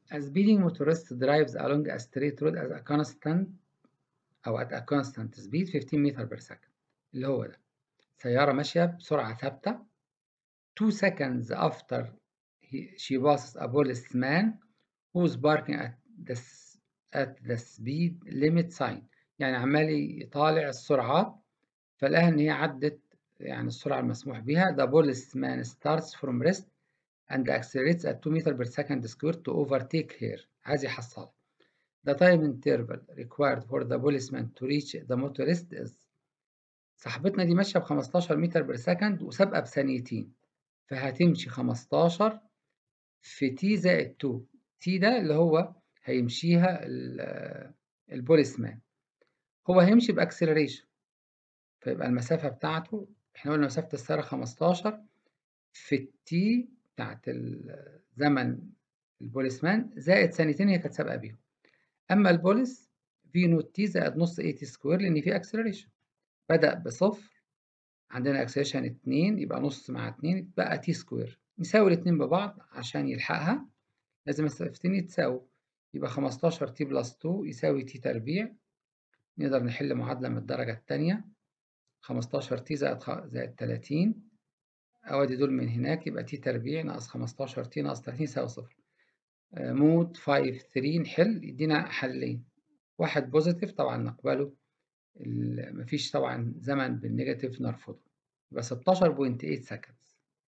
A speeding motorist drives along a straight road at a constant أو at a constant speed 15 meter per second اللي هو ده سيارة ماشية بسرعة ثابتة 2 seconds after he, she passes a policeman who's barking at the, at the speed limit sign يعني عمال يطالع السرعات فلقاها إن هي عدت يعني السرعة المسموح بها the policeman starts from rest and accelerates at 2 meter per second square to overtake her عايز يحصلها the time interval required for the policeman to reach the motorist is صاحبتنا دي ماشية ب 15 متر بر سكند وسابقة بثانيتين فهتمشي 15 في تي زائد 2 تي ده اللي هو هيمشيها البوليسمان هو هيمشي باكسلريشن فيبقى المسافة بتاعته احنا قلنا مسافة السيارة 15 في التي بتاعت زمن البوليسمان زائد ثانيتين هي كانت سابقة بيهم أما البوليس في نوت تي زائد نص اي تي سكوير لأن في اكسلريشن بدأ بصفر عندنا اكسلريشن 2 يبقى نص مع 2 بقى تي سكوير نساوي الاتنين ببعض عشان يلحقها لازم المسافتين يتساووا يبقى 15 تي بلس 2 يساوي تي تربيع نقدر نحل معادلة من الدرجة التانية 15 تي زائد خ... زائد 30 أودي دول من هناك يبقى تي تربيع ناقص 15 تي ناقص 30 يساوي صفر مود 5 3 نحل يدينا حلين واحد بوزيتيف طبعا نقبله مفيش طبعا زمن بالنيجاتيف نرفضه يبقى 16.8 seconds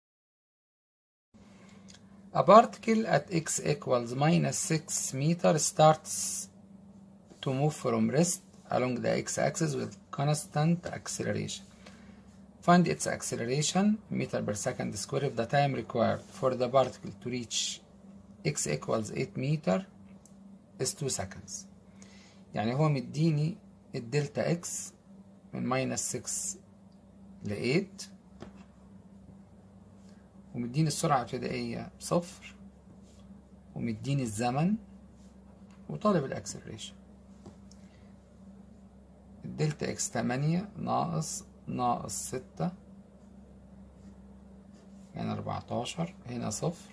A particle at x equals minus 6 meter starts to move from rest along the x-axis with constant acceleration. Find its acceleration meter per second square if the time required for the particle to reach x equals 8 meter is 2 seconds. يعني هو مديني الدلتا اكس من ماينس 6 ل 8 ومديني السرعة الابتدائية بصفر ومديني الزمن وطالب الاكسلريشن الدلتا اكس تمانية ناقص ناقص ستة يعني أربعتاشر هنا صفر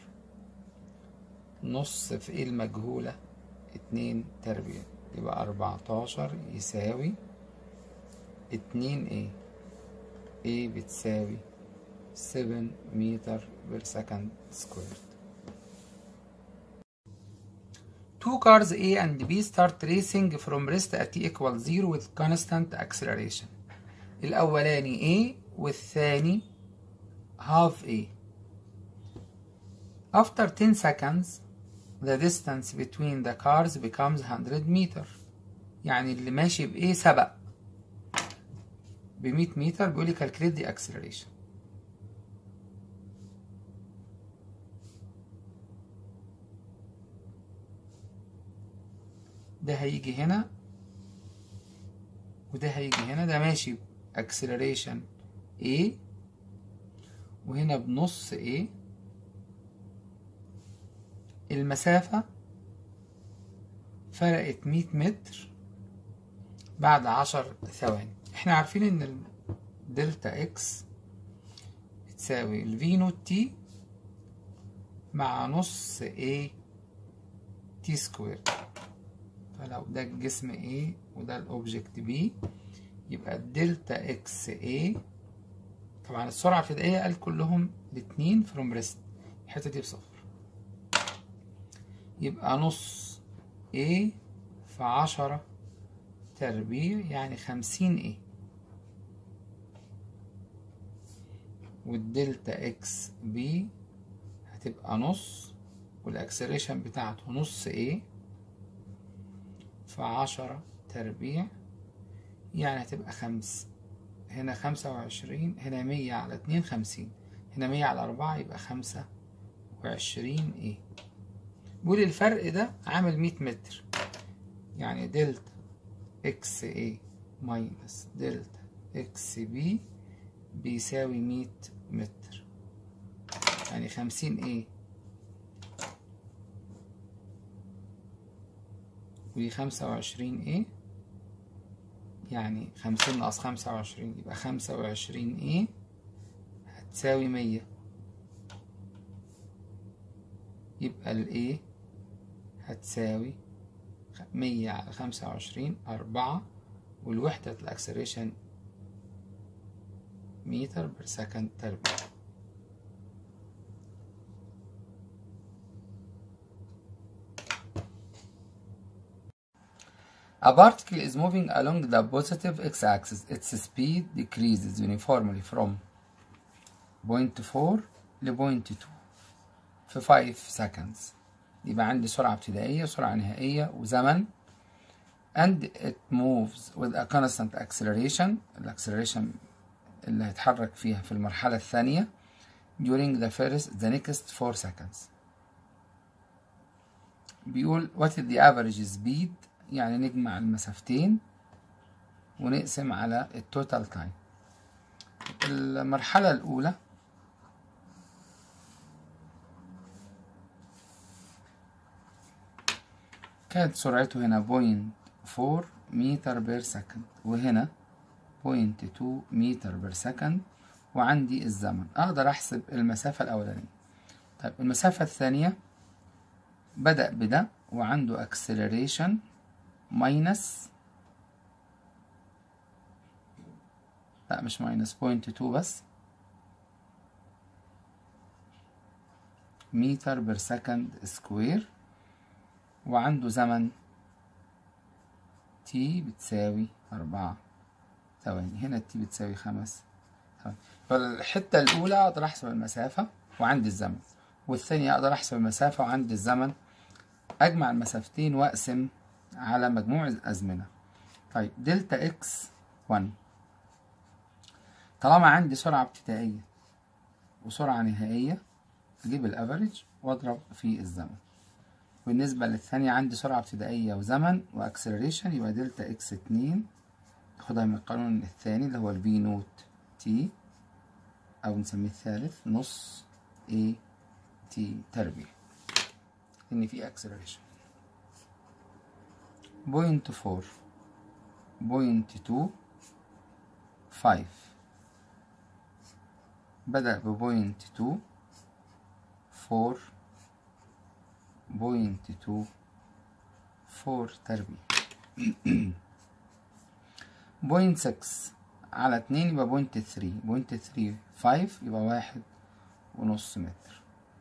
نص في ايه المجهولة اتنين تربيع يبقى أربعتاشر يساوي اتنين ايه ايه بتساوي 7 متر per second squared. Two cars A and B start racing from rest at t equals 0 with constant acceleration. الأولاني A والثاني half A. After 10 seconds, the distance between the cars becomes 100 meter. يعني اللي ماشي ب A سبق ب 100 متر بيقول لي calculate the acceleration. ده هيجي هنا وده هيجي هنا ده ماشي acceleration A وهنا بنص A المسافة فرقت مية متر بعد عشر ثواني احنا عارفين ان الدلتا اكس بتساوي الفي نوت تي مع نص A تي سكوير فلو ده الجسم A وده الأوبجكت B يبقى الدلتا اكس A طبعا السرعة الابتدائية قال كلهم الاتنين فروم ريست الحتة دي بصفر يبقى نص A في عشرة تربيع يعني خمسين A والدلتا اكس B هتبقى نص والأكسلريشن بتاعته نص A في عشرة تربيع يعني هتبقى خمس هنا خمسة وعشرين هنا مية على اتنين خمسين هنا مية على أربعة يبقى خمسة وعشرين ايه بيقول الفرق ده عامل مية متر يعني دلتا اكس ايه ماينس دلتا اكس بي بيساوي مية متر يعني خمسين ايه ودي خمسة وعشرين ايه يعني خمسين ناقص خمسة وعشرين يبقى خمسة وعشرين ايه هتساوي مية يبقى الايه هتساوي مية على خمسة وعشرين أربعة والوحدة الأكسلريشن متر بر سكند تربيع A particle is moving along the positive x-axis. Its speed decreases uniformly from point 4 ل point 2 في 5 seconds. يبقى عندي سرعة ابتدائية وسرعة نهائية وزمن and it moves with a constant acceleration الاكسلريشن اللي هيتحرك فيها في المرحلة الثانية during the first the next 4 seconds بيقول what is the average speed يعني نجمع المسافتين ونقسم على التوتال تايم المرحلة الأولى كانت سرعته هنا بوينت فور متر بير سكند وهنا بوينت تو متر بير سكند وعندي الزمن أقدر أحسب المسافة الأولانية طيب المسافة الثانية بدأ بده وعنده اكسلريشن ماينس لا مش ماينس بوينت تو بس متر بير سكند سكوير وعنده زمن تي بتساوي أربعة ثواني هنا التي بتساوي خمس ثواني فالحتة الأولى أقدر أحسب المسافة وعندي الزمن والثانية أقدر أحسب المسافة وعندي الزمن أجمع المسافتين وأقسم على مجموع الأزمنة طيب دلتا إكس 1 طالما عندي سرعة ابتدائية وسرعة نهائية أجيب الأفريج وأضرب في الزمن بالنسبة للثانية عندي سرعة ابتدائية وزمن وأكسلريشن يبقى دلتا إكس اتنين خدها من القانون الثاني اللي هو الفي نوت تي أو نسميه الثالث نص A تي تربيع إن في أكسلريشن بوينت فور بوينت تو فايف بدأ ببوينت تو فور بوينت تو فور تربيع بوينت سكس على اتنين يبقى بوينت ثري بوينت ثري فايف يبقى واحد ونص متر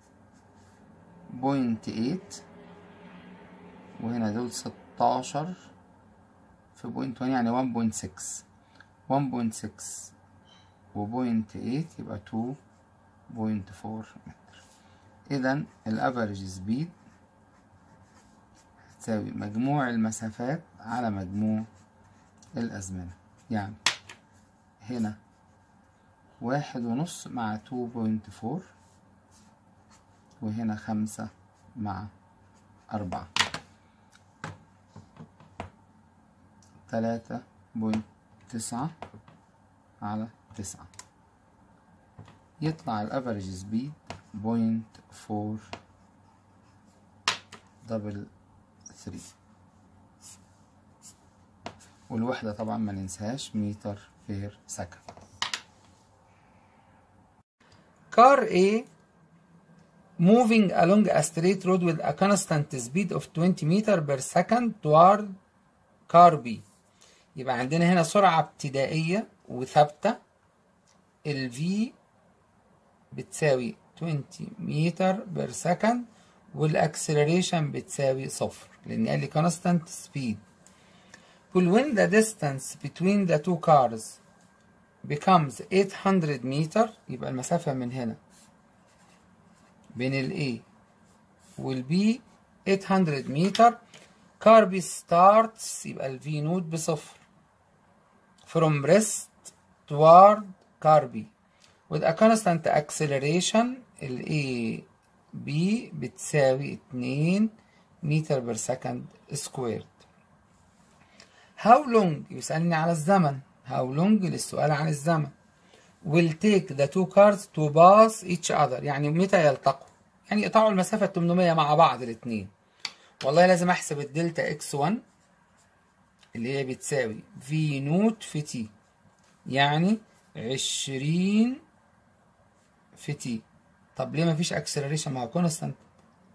بوينت ايت وهنا دول ستاشر في بوينت وان يعني وان بوينت سكس وان بوينت سكس وبوينت ايت يبقى تو بوينت فور متر اذا الافريج سبيد تساوي مجموع المسافات على مجموع الأزمنة يعني هنا واحد ونص مع تو بوينت فور وهنا خمسة مع أربعة تلاتة بوينت تسعة على تسعة يطلع الأفريج سبيد بوينت فور دبل ثري والوحدة طبعا ما ننساهاش متر بير سكند Car A moving along a straight road with a constant speed of 20 meter per second toward car B يبقى عندنا هنا سرعة ابتدائية وثابتة ال V بتساوي 20 متر بير سكند والاكسلريشن بتساوي صفر لان قال لي constant speed Well, when the distance between the two cars becomes 800 meter يبقى المسافة من هنا بين ال A وال B 800 متر car B starts يبقى ال V نود بصفر from rest toward car B with a constant acceleration ال A B بتساوي 2 متر بر سكند سكويرد How long يسألني على الزمن How long للسؤال عن الزمن will take the two cars to pass each other يعني متى يلتقوا يعني يقطعوا المسافة 800 مع بعض الاثنين والله لازم احسب الدلتا اكس 1 اللي هي بتساوي في نوت في تي يعني 20 في تي طب ليه مفيش اكسلريشن ما هو كونستانت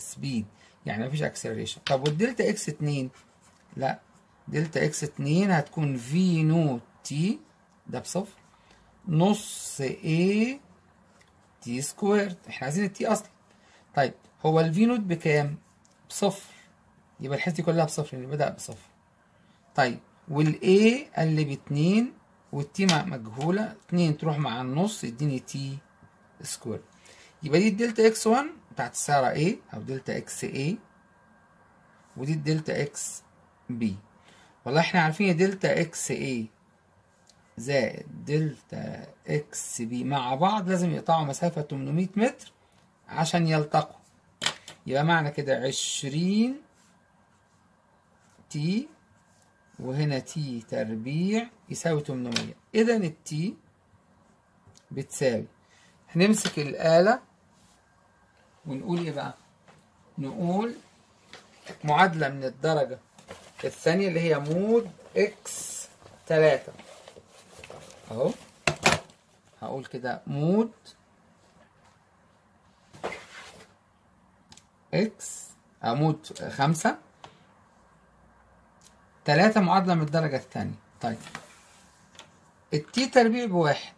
سبيد يعني مفيش اكسلريشن طب والدلتا اكس 2 لا دلتا اكس 2 هتكون في نوت تي ده بصفر نص اي تي سكويرد احنا عايزين التي اصلا طيب هو الفي نوت بكام بصفر يبقى الحته دي كلها بصفر اللي بدأ بصفر طيب والاي قال لي باتنين والتي مجهولة اتنين تروح مع النص يديني تي سكوير يبقى دي الدلتا اكس 1 بتاعت السعرة A أو دلتا اكس A ودي الدلتا اكس B والله احنا عارفين دلتا اكس A زائد دلتا اكس B مع بعض لازم يقطعوا مسافة 800 متر عشان يلتقوا يبقى معنى كده عشرين تي وهنا تي تربيع يساوي 800 إذا التي بتساوي هنمسك الآلة ونقول إيه بقى؟ نقول معادلة من الدرجة الثانية اللي هي مود إكس تلاتة أهو هقول كده مود إكس مود خمسة تلاتة معادلة من الدرجة الثانية طيب التي تربيع بواحد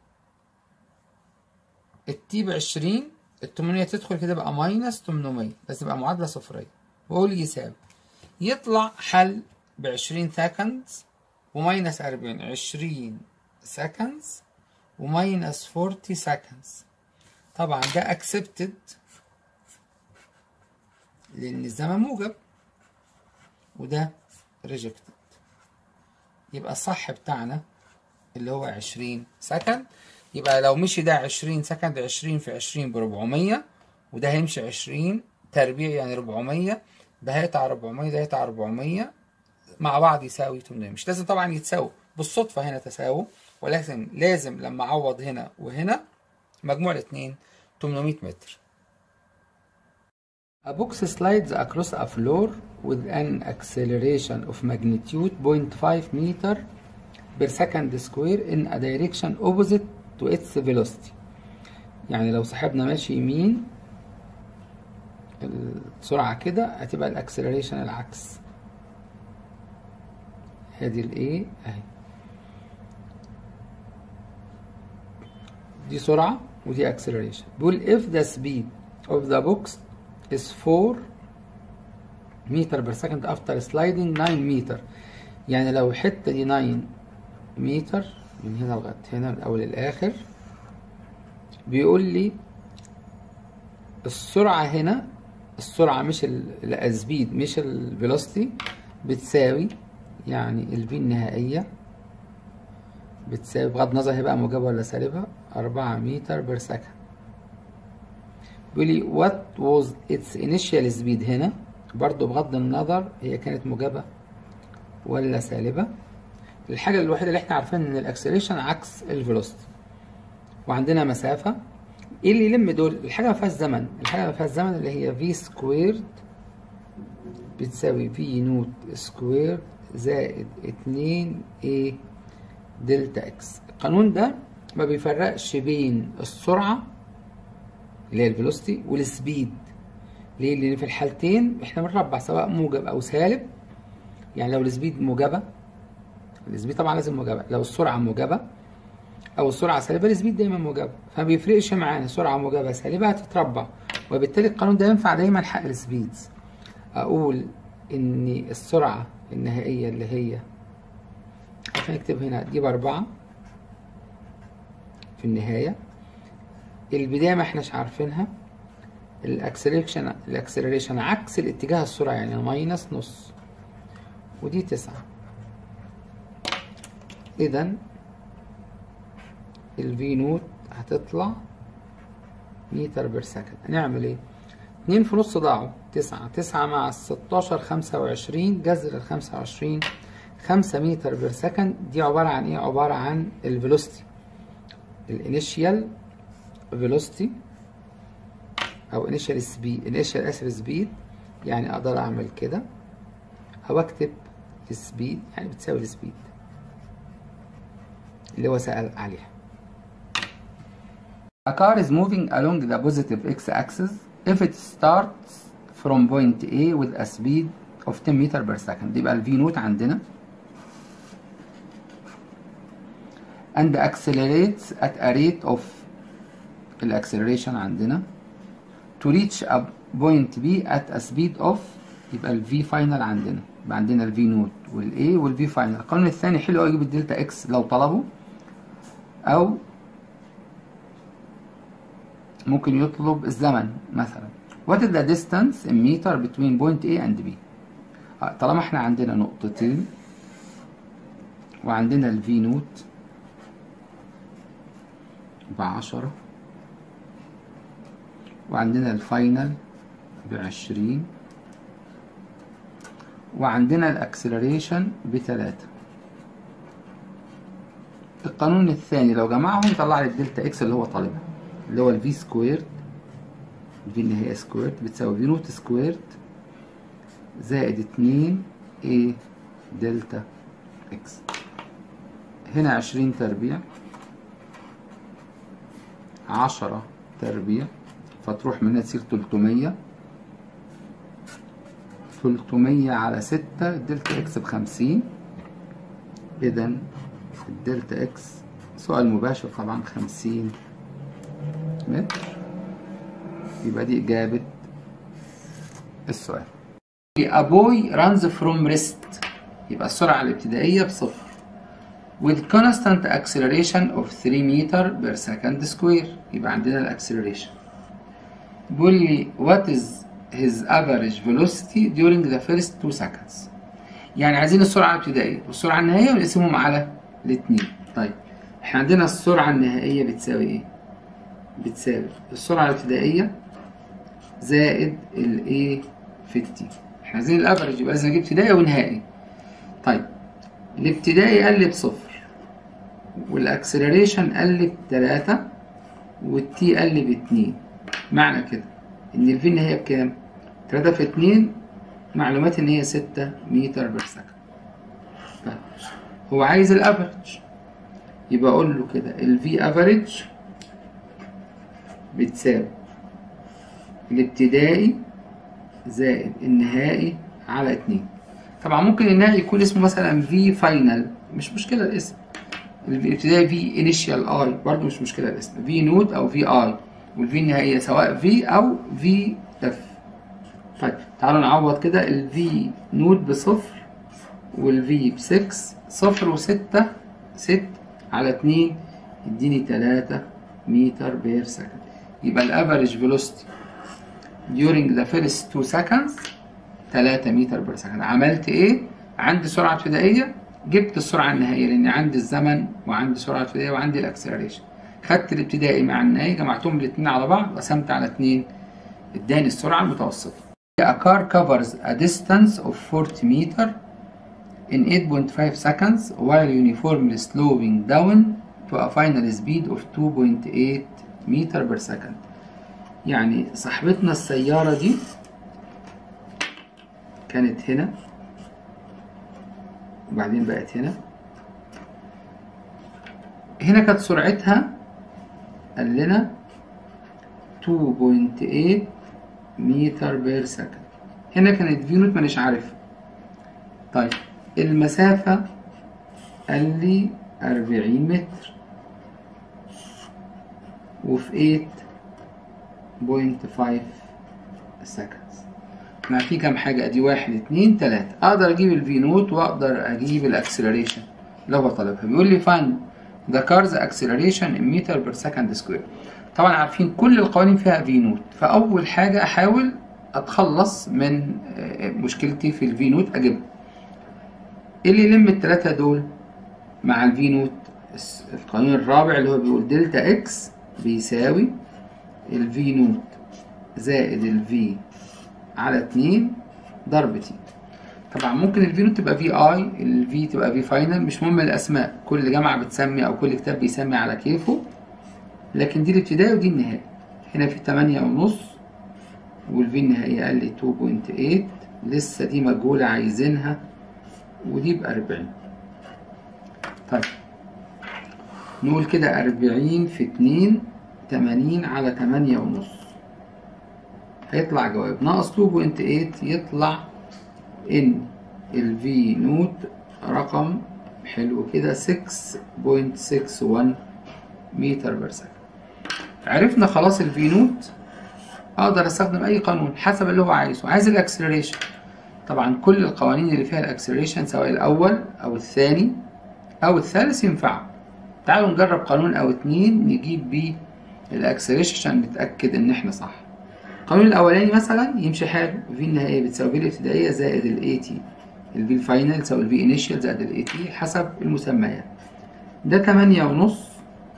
التي بعشرين التمنمية تدخل كده بقى ماينس تمنمية لازم تبقى معادلة صفرية وأقول يساوي يطلع حل بعشرين سكندز وماينس أربعين عشرين سكندز وماينس فورتي سكندز طبعا ده اكسبتد لأن الزمن موجب وده ريجكتد يبقى الصح بتاعنا اللي هو عشرين سكند يبقى لو مشي ده عشرين سكند عشرين في عشرين بربعمية وده هيمشي عشرين تربيع يعني ربعمية ده هيقطع ربعمية ده هيقطع ربعمية مع بعض يساوي تمنمية مش لازم طبعا يتساووا بالصدفة هنا تساووا ولكن لازم لما أعوض هنا وهنا مجموع الاتنين 800 متر A box slides across a floor with an acceleration of magnitude 0.5 meter per second square in a direction opposite to its velocity. يعني لو صاحبنا ماشي يمين السرعة كده هتبقى الاكسلريشن العكس. هذه الايه اهي. دي سرعة ودي acceleration. بيقول if the speed of the box is 4 meter per second after sliding 9 meter يعني لو الحتة دي 9 متر من هنا لغاية هنا من الأول للآخر بيقول لي السرعة هنا السرعة مش السبيد مش الفيلوسيتي بتساوي يعني الفي النهائية بتساوي بغض النظر هي بقى موجبة ولا سالبة أربعة متر بير سكند بيقول لي what was its initial speed هنا برضو بغض النظر هي كانت موجبة ولا سالبة الحاجة الوحيدة اللي احنا عارفين ان الاكسلريشن عكس الفيلوسيتي وعندنا مسافة ايه اللي يلم دول الحاجة ما فيهاش زمن الحاجة ما فيهاش زمن اللي هي في سكويرد بتساوي في نوت سكويرد زائد اتنين ايه دلتا اكس القانون ده ما بيفرقش بين السرعة اللي هي الفيلوسيتي والسبيد ليه؟ لأن في الحالتين احنا بنربع سواء موجب أو سالب يعني لو السبيد موجبة السبيد طبعا لازم موجبة لو السرعة موجبة أو السرعة سالبة السبيد دايما موجبة فما بيفرقش معانا سرعة موجبة سالبة هتتربع وبالتالي القانون ده ينفع دايما حق السبيدز أقول إن السرعة النهائية اللي هي عشان نكتب هنا دي بأربعة في النهاية البداية ما احناش عارفينها الاكسلريشن الاكسلريشن عكس الاتجاه السرعة يعني ماينس نص ودي تسعة اذا الفي نوت هتطلع متر بير سكند هنعمل ايه اتنين في نص ضاعوا تسعة تسعة مع الستاشر خمسة وعشرين جذر الخمسة وعشرين خمسة متر بير سكند دي عبارة عن ايه عبارة عن الفيلوسيتي الانيشيال velocity او initial speed initial اسف speed يعني اقدر اعمل كده او اكتب السبيد يعني بتساوي السبيد اللي هو سأل عليها A car is moving along the positive x-axis if it starts from point A with a speed of 10 meter per second يبقى الفي نوت عندنا and accelerates at a rate of الاكسلريشن عندنا to reach a point B at a speed of يبقى ال V final عندنا يبقى عندنا ال V نوت وال A وال V final القانون الثاني حلو قوي يجيب الدلتا اكس لو طلبه او ممكن يطلب الزمن مثلا what is the distance in meter between point A and B آه، طالما احنا عندنا نقطتين وعندنا ال V نوت بعشرة وعندنا الفاينل بعشرين وعندنا الاكسلريشن بتلاتة القانون الثاني لو جمعهم يطلع لي الدلتا اكس اللي هو طالبها اللي هو الفي سكويرد الفي اللي هي سكويرد بتساوي في نوت سكويرد زائد اتنين ايه دلتا اكس هنا عشرين تربيع عشرة تربيع فتروح منها تصير تلتمية تلتمية على ستة الدلتا اكس بخمسين اذا الدلتا اكس سؤال مباشر طبعا خمسين متر يبقى دي اجابة السؤال A boy runs from rest يبقى السرعة الابتدائية بصفر with constant acceleration of 3 meter per second square يبقى عندنا الاكسلريشن بيقول لي what is his average velocity during the first 2 seconds يعني عايزين السرعة الابتدائية والسرعة النهائية ونقسمهم على الاتنين طيب احنا عندنا السرعة النهائية بتساوي ايه؟ بتساوي السرعة الابتدائية زائد ال A في التي احنا عايزين الافرج يبقى لازم نجيب ابتدائي ونهائي طيب الابتدائي قال لي بصفر والاكسلريشن قال لي بتلاتة والتي قال لي باتنين معنى كده ان الفي النهائية بكام؟ تلاتة في اتنين معلومات ان هي ستة متر بير سكند طيب هو عايز الافرج يبقى اقول له كده الفي افريج بتساوي الابتدائي زائد النهائي على اتنين طبعا ممكن النهائي يكون اسمه مثلا في فاينل مش مشكلة الاسم الابتدائي في انيشال اي برضه مش مشكلة الاسم في نود او في اي والفي النهائية سواء في او في اف طيب تعالوا نعوض كده الفي نود بصفر والفي بسكس صفر وستة ست على اتنين يديني تلاتة متر بير سكند يبقى الافريج فيلوسيتي during the first 2 seconds 3 متر بير سكند عملت ايه عندي سرعه ابتدائيه جبت السرعه النهائيه لان عندي الزمن وعندي سرعه ابتدائيه وعندي الاكسلريشن خدت الابتدائي مع النهائي جمعتهم الاثنين على بعض قسمت على 2 اداني السرعه المتوسطه A car covers a distance of 40 meter in 8.5 seconds while uniformly slowing down to a final speed of 2.8 meter per second يعني صاحبتنا السيارة دي كانت هنا وبعدين بقت هنا هنا كانت سرعتها قال لنا 2.8 متر بير سكند هنا كانت في نوت مانيش عارفها طيب المسافة قال لي 40 متر وفي 8.5 seconds مع في كام حاجة ادي واحد اتنين تلاتة اقدر اجيب الفي نوت واقدر اجيب الاكسلريشن اللي هو طالبها بيقول لي find the car's acceleration in meter per second square طبعا عارفين كل القوانين فيها في نوت فاول حاجة احاول اتخلص من مشكلتي في الفي نوت اجيبها اللي يلم التلاتة دول مع الفي نوت القانون الرابع اللي هو بيقول دلتا اكس بيساوي الفي نوت زائد الفي على اتنين ضرب تي طبعا ممكن الفي نوت تبقى في اي الفي تبقى في فاينل مش مهم الاسماء كل جامعة بتسمي او كل كتاب بيسمي على كيفه لكن دي الابتدائي ودي النهائي هنا في تمانية ونص والفي النهائية قال لي 2.8 لسه دي مجهولة عايزينها ودي بأربعين طيب نقول كده أربعين في اتنين تمانين على تمانية ونص هيطلع جواب ناقص 2.8 يطلع ان الفي نوت رقم حلو كده 6.61 متر بير سكند عرفنا خلاص الفي نوت اقدر استخدم اي قانون حسب اللي هو عايزه عايز الاكسلريشن طبعا كل القوانين اللي فيها الاكسلريشن سواء الاول او الثاني او الثالث ينفع تعالوا نجرب قانون او اتنين نجيب بيه الاكسلريشن عشان نتاكد ان احنا صح القانون الاولاني مثلا يمشي حاله في النهائيه بتساوي في الابتدائيه زائد الاي تي الفي الفاينل تساوي الفي انيشال زائد الاي تي حسب المسميات ده تمانية ونص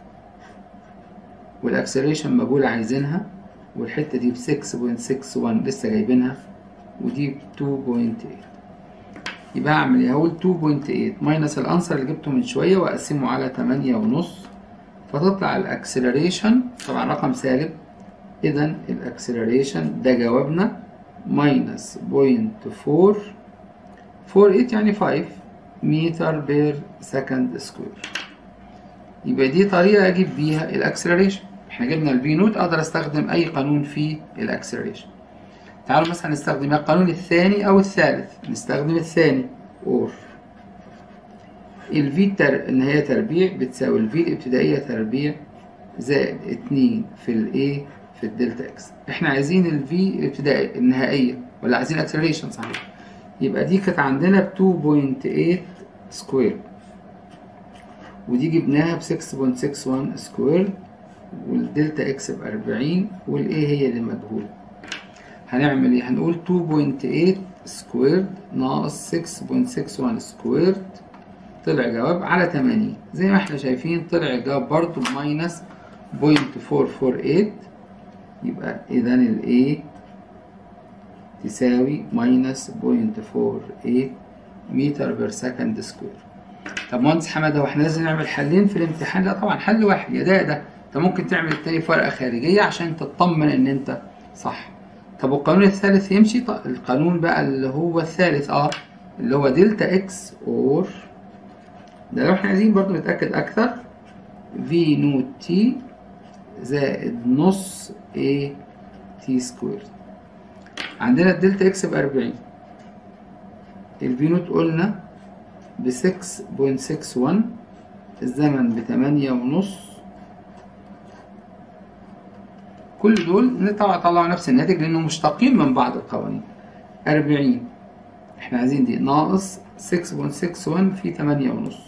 والاكسلريشن مجهولة عايزينها والحتة دي ب 6.61 لسه جايبينها ودي ب 2.8 يبقى هعمل ايه؟ هقول 2.8 ماينس الانسر اللي جبته من شوية واقسمه على تمانية ونص فتطلع الاكسلريشن طبعا رقم سالب اذا الاكسلريشن ده جوابنا ماينس بوينت فور فور ايت يعني فايف متر بير سكند سكوير يبقى دي طريقة أجيب بيها الأكسلريشن احنا جبنا البي نوت أقدر أستخدم أي قانون في الأكسلريشن تعالوا مثلا نستخدم القانون الثاني أو الثالث نستخدم الثاني اور الفي تر... إن هي تربيع بتساوي الفي الابتدائية تربيع زائد اتنين في الايه في الدلتا اكس احنا عايزين الفي الابتدائية النهائية ولا عايزين الاكسلريشن صحيح يبقى دي كانت عندنا ب 2.8 سكوير ودي جبناها ب 6.61 سكوير والدلتا اكس ب 40 والايه هي اللي مجهولة هنعمل ايه هنقول 2.8 سكوير ناقص 6.61 سكوير طلع جواب على 80 زي ما احنا شايفين طلع الجواب برضو بماينس 0.448 يبقى اذا الايه تساوي ماينس 0.48 متر بير سكند سكوير طب مهندس حمد هو احنا لازم نعمل حلين في الامتحان لا طبعا حل واحد يا ده يا ده انت ممكن تعمل التاني في ورقه خارجيه عشان تطمن ان انت صح طب والقانون الثالث يمشي طب القانون بقى اللي هو الثالث اه اللي هو دلتا اكس اور ده لو احنا عايزين برضو نتاكد اكثر في نوت تي زائد نص اي تي سكوير عندنا الدلتا اكس ب 40 الفي نوت قلنا ب 6.61 الزمن ب 8 ونص كل دول طبعا طلعوا نفس الناتج لانهم مشتقين من بعض القوانين 40 احنا عايزين دي ناقص 6.61 في 8 ونص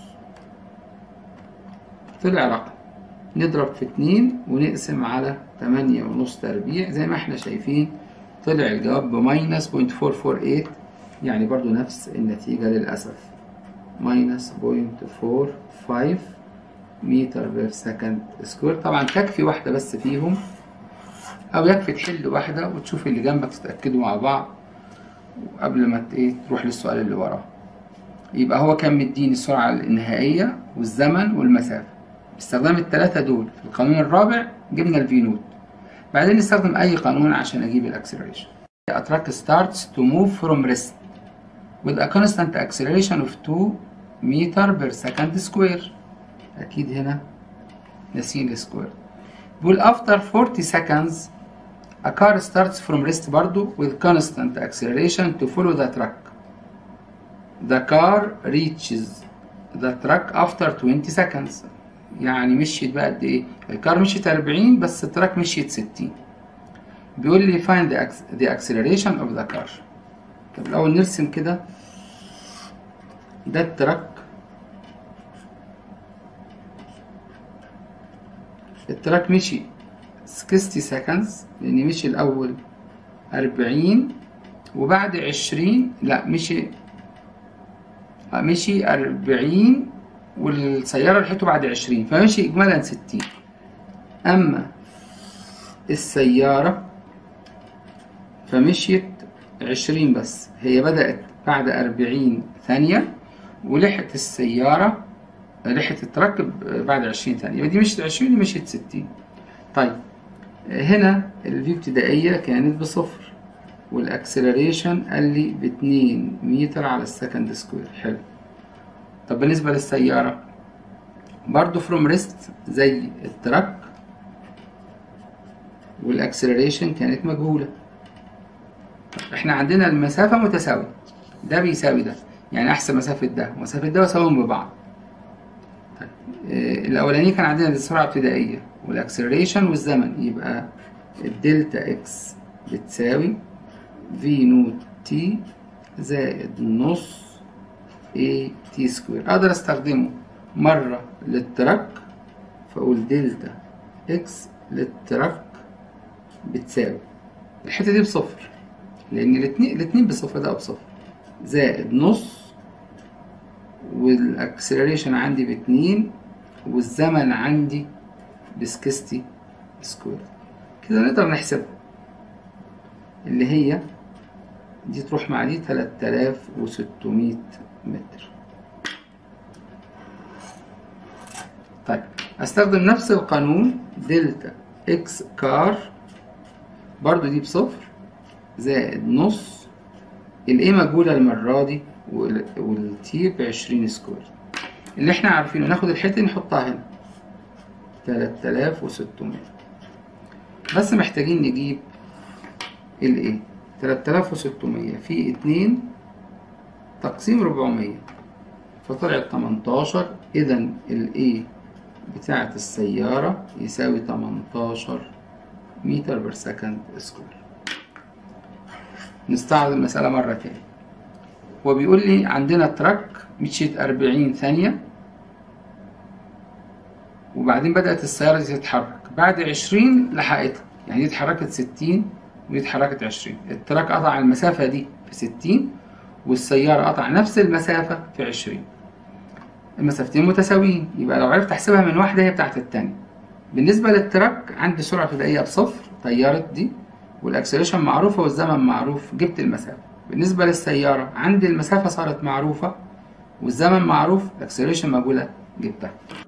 طلع رقم نضرب في 2 ونقسم على 8 ونص تربيع زي ما احنا شايفين طلع الجواب بماينس 0.448 يعني برضو نفس النتيجة للأسف ماينس 0.45 متر بير سكند سكوير طبعا تكفي واحدة بس فيهم أو يكفي تحل واحدة وتشوف اللي جنبك تتأكدوا مع بعض قبل ما ايه تروح للسؤال اللي وراه يبقى هو كان مديني السرعة النهائية والزمن والمسافة باستخدام التلاتة دول في القانون الرابع جبنا الفي نوت بعدين نستخدم أي قانون عشان أجيب الأكسلريشن A truck starts to move from rest with a constant acceleration of 2 meter per second square أكيد هنا ناسين السكوير بيقول after 40 seconds a car starts from rest برضو with constant acceleration to follow the truck the car reaches the truck after 20 seconds يعني مشيت بقى قد ايه الكار مشيت 40 بس التراك مشيت 60 بيقول لي find the, the acceleration of the car طب الأول نرسم كده ده التراك التراك مشي 60 seconds لأن مشي الأول 40 وبعد 20 لا مشي مشي 40 والسيارة لحقته بعد 20 فمشي إجمالا 60 أما السيارة فمشيت 20 بس هي بدأت بعد 40 ثانية ولحقت السيارة لحقت التراك بعد 20 ثانية يبقى دي مشيت 20 ومشيت 60 طيب هنا الفي ابتدائية كانت بصفر والاكسلريشن قال لي ب 2 متر على السكند سكوير حلو طب بالنسبة للسيارة برضو فروم ريست زي التراك والاكسلريشن كانت مجهولة احنا عندنا المسافة متساوية ده بيساوي ده يعني احسب مسافة ده ومسافة ده واساويهم ببعض طيب آه، الاولاني كان عندنا السرعة ابتدائية والاكسلريشن والزمن يبقى الدلتا اكس بتساوي في نوت تي زائد نص اي تي سكوير اقدر استخدمه مرة للتراك فاقول دلتا اكس للتراك بتساوي الحتة دي بصفر لأن الاتنين الاتنين بصفر ده بصفر زائد نص والأكسلريشن عندي باتنين والزمن عندي بسكستي سكوير كده نقدر نحسبها اللي هي دي تروح مع دي تلات آلاف وستمية متر طيب استخدم نفس القانون دلتا اكس كار برضو دي بصفر زائد نص الايه مجهولة المرة دي وال- والتي بعشرين سكوير اللي احنا عارفينه ناخد الحتة دي نحطها هنا تلات آلاف وستمية بس محتاجين نجيب الايه تلات آلاف وستمية في اتنين تقسيم ربعمية فطلعت تمنتاشر إذا الايه بتاعة السيارة يساوي تمنتاشر متر بر سكند سكوير نستعرض المسألة مرة تاني هو بيقول لي عندنا تراك مشيت أربعين ثانية وبعدين بدأت السيارة دي تتحرك بعد عشرين لحقتها يعني دي اتحركت ستين ودي اتحركت عشرين التراك قطع المسافة دي في ستين والسيارة قطع نفس المسافة في عشرين المسافتين متساويين يبقى لو عرفت احسبها من واحدة هي بتاعت التانية بالنسبة للتراك عندي سرعة ابتدائية بصفر طيارت دي والاكسلريشن معروفة والزمن معروف جبت المسافة بالنسبة للسيارة عندي المسافة صارت معروفة والزمن معروف الاكسلريشن مجهولة جبتها